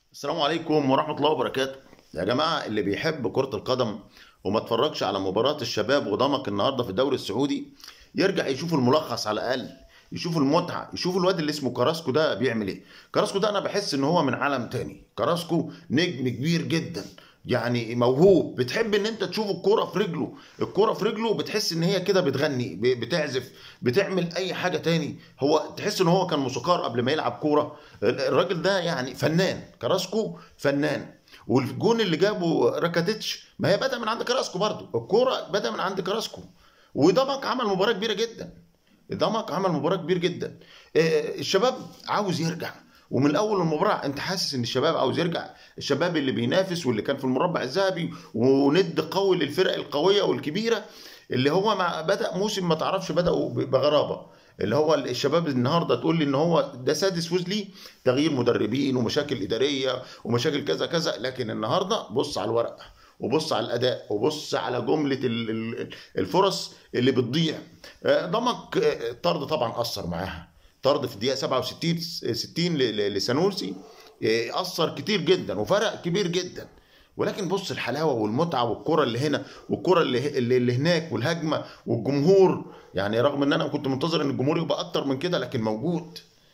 السلام عليكم ورحمة الله وبركاته يا جماعة اللي بيحب كرة القدم وما اتفرجش على مباراة الشباب وضمك النهاردة في الدوري السعودي يرجع يشوف الملخص على الأقل يشوف المتعة يشوف الواد اللي اسمه كراسكو ده بيعمل ايه كراسكو ده انا بحس ان هو من عالم تاني كراسكو نجم كبير جدا يعني موهوب بتحب ان انت تشوف الكوره في رجله الكوره في رجله بتحس ان هي كده بتغني ب- بتعزف بتعمل اي حاجه تاني هو تحس ان هو كان موسيقار قبل ما يلعب كوره الراجل ده يعني فنان كراسكو فنان والجون اللي جابه راكاتيتش ما هي بدا من عند كراسكو برضه الكوره بدا من عند كراسكو وضمك عمل مباراه كبيره جدا ضمك عمل مباراه كبير جدا آه، الشباب عاوز يرجع ومن اول المباراه انت حاسس ان الشباب عاوز يرجع الشباب اللي بينافس واللي كان في المربع الذهبي وند قوي للفرق القويه والكبيره اللي هو مع بدا موسم ما تعرفش بداوا ب- بغرابه اللي هو الشباب النهارده تقول لي ان هو ده سادس فوز ليه تغيير مدربين ومشاكل اداريه ومشاكل كذا كذا لكن النهارده بص على الورق وبص على الاداء وبص على جمله ال- ال- الفرص اللي بتضيع آه، ضمك آه، الطرد طبعا اثر معاها طرد في الدقيقه 67 60 ل- ل- لسانورسي آه، اثر كتير جدا وفرق كبير جدا ولكن بص الحلاوه والمتعه والكره اللي هنا والكره اللي, اللي, اللي هناك والهجمه والجمهور يعني رغم ان انا كنت منتظر ان الجمهور يبقى اكتر من كده لكن موجود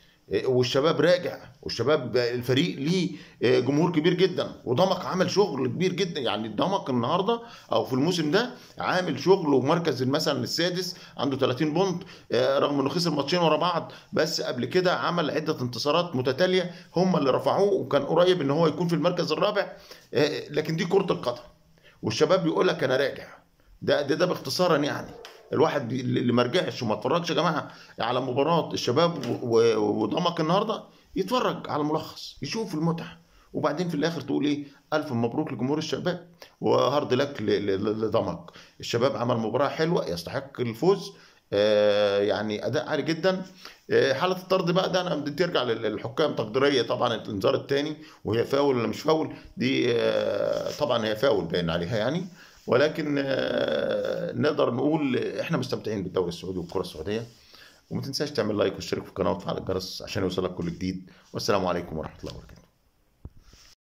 والشباب راجع والشباب الفريق ليه جمهور كبير جدا وضمك عمل شغل كبير جدا يعني ضمك النهارده او في الموسم ده عامل شغل ومركز مثلا السادس عنده 30 بونت رغم انه خسر ماتشين ورا بعض بس قبل كده عمل عده انتصارات متتاليه هم اللي رفعوه وكان قريب ان هو يكون في المركز الرابع لكن دي كره القدم والشباب بيقول لك انا راجع ده ده, ده باختصارا يعني الواحد بي- اللي ما رجعش وما اتفرجش يا جماعه على مباراه الشباب و- و- وضمك النهارده يتفرج على الملخص يشوف المتعه وبعدين في الاخر تقول ايه الف مبروك لجمهور الشباب وهارد لك ل- ل- لضمك الشباب عمل مباراه حلوه يستحق الفوز آه، يعني اداء عالي جدا آه، حاله الطرد بقى ده انا بدي ترجع لل- للحكام تقديريه طبعا الانذار الثاني وهي فاول ولا مش فاول دي آه، طبعا هي فاول باين عليها يعني ولكن آه، نقدر نقول احنا مستمتعين بالدوري السعودي والكره السعوديه وما تنساش تعمل لايك واشترك في القناه وتفعل الجرس عشان يوصلك كل جديد والسلام عليكم ورحمه الله وبركاته